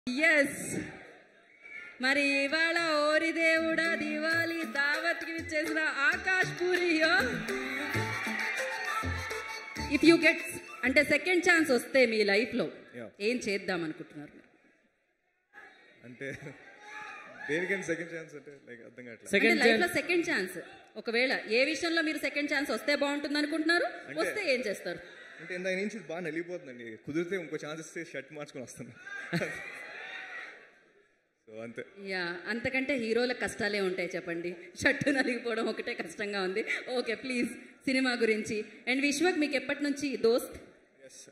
Yes మరి ఇవాళ ఓరి దేవుడా దివాలి దావత్కి ఇచ్చేసిన ఆకాష్ పూరియో ఇఫ్ యూ గెట్ అంటే సెకండ్ ఛాన్స్ వస్తే మీ లైఫ్లో Yeah. ఏం చేద్దాం అనుకుంటున్నారు మీరు? అంటే దేనికైనా సెకండ్ ఛాన్స్ అంటే లైక్ అర్థం కావట్లేదు అంటే సెకండ్ లైఫ్ లో సెకండ్ ఛాన్స్ ఒకవేళ ఏ విషయంలో మీరు సెకండ్ ఛాన్స్ వస్తే బాగుంటుంది అనుకుంటున్నారు వస్తే ఏం చేస్తారు అంటే ఇందాక నుంచి ఇది బాగా నలిగిపోతుందండి కుదిరితే ఇంకో ఛాన్స్ ఇస్తే షర్ట్ మార్చుకొని వస్తాను సో అంతే యా అంతకంటే హీరోల కష్టాలే ఉంటాయి చెప్పండి షర్టు నలిగిపోవడం ఒకటే కష్టంగా ఉంది ఓకే ప్లీజ్ సినిమా గురించి అండ్ విశ్వక్ మీకు ఎప్పటి నుంచి దోస్త్ ఎస్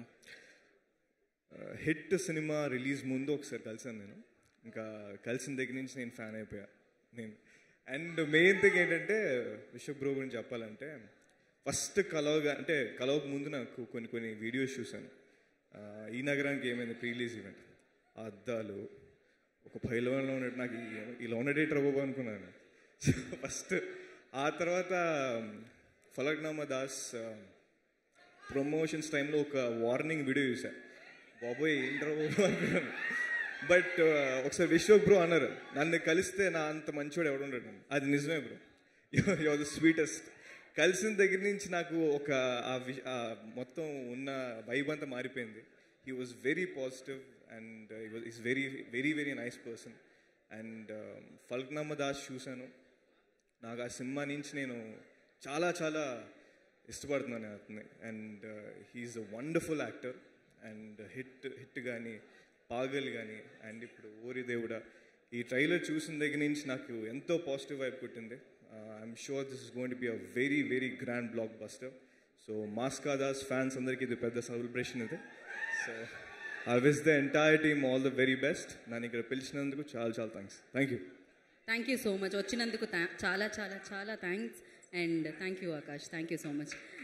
హిట్ సినిమా రిలీజ్ ముందు ఒకసారి కలిసాను నేను ఇంకా కలిసిన దగ్గర నుంచి నేను ఫ్యాన్ అయిపోయా నేను అండ్ మెయిన్ థింగ్ ఏంటంటే విశ్వ బ్రో గురించి చెప్పాలంటే ఫస్ట్ కలవగా అంటే కలవక ముందు నాకు కొన్ని కొన్ని వీడియోస్ చూశాను ఆ, ఈ నగరానికి ఏమైంది ప్రీ రిలీజ్ ఈవెంట్ ఆ అద్దాలు ఒక పైలవన్లో ఉన్నట్టు నాకు ఈ- ఈ లోన్ ఎడిటర్ అవ్వబో అనుకున్నాను ఫస్ట్ ఆ తర్వాత ఫలక్నామా దాస్ ఆ, ప్రమోషన్స్ టైంలో ఒక వార్నింగ్ వీడియో చూసా బాబోయ్ ఏంట్రా బాబు అనుకున్నాను బట్ ఒకసారి విశ్వక్ బ్రో అన్నారు నన్ను కలిస్తే నా అంత మంచివాడు ఎవడు ఉండడు అది నిజమే బ్రో యు ద స్వీటెస్ట్ కలిసిన దగ్గర నుంచి నాకు ఒక ఆ వి- ఆ మొత్తం ఉన్న వైబ్ అంతా మారిపోయింది he was very positive and is very very very nice person and Falaknuma Das చూశాను నాకు ఆ సినిమా నుంచి నేను చాలా చాలా ఇష్టపడుతున్నాను అతన్ని and he is a wonderful actor and hit hit కానీ పాగల్ కానీ అండ్ ఇప్పుడు ఓరి దేవుడా ఈ ట్రైలర్ చూసిన దగ్గర నుంచి నాకు ఎంతో పాజిటివ్ వైబ్ పుట్టింది I'm sure this is going to be a very very grand blockbuster so Mass ka Das fans అందరికీ ఇది పెద్ద సెలబ్రేషన్ ఇది so I wish the entire team all the very best నన్ను ఇక్కడ పిలిచినందుకు చాలా చాలా thanks thank you thank you so much వచ్చినందుకు థా- చాలా చాలా చాలా thanks and thank you Akash thank you so much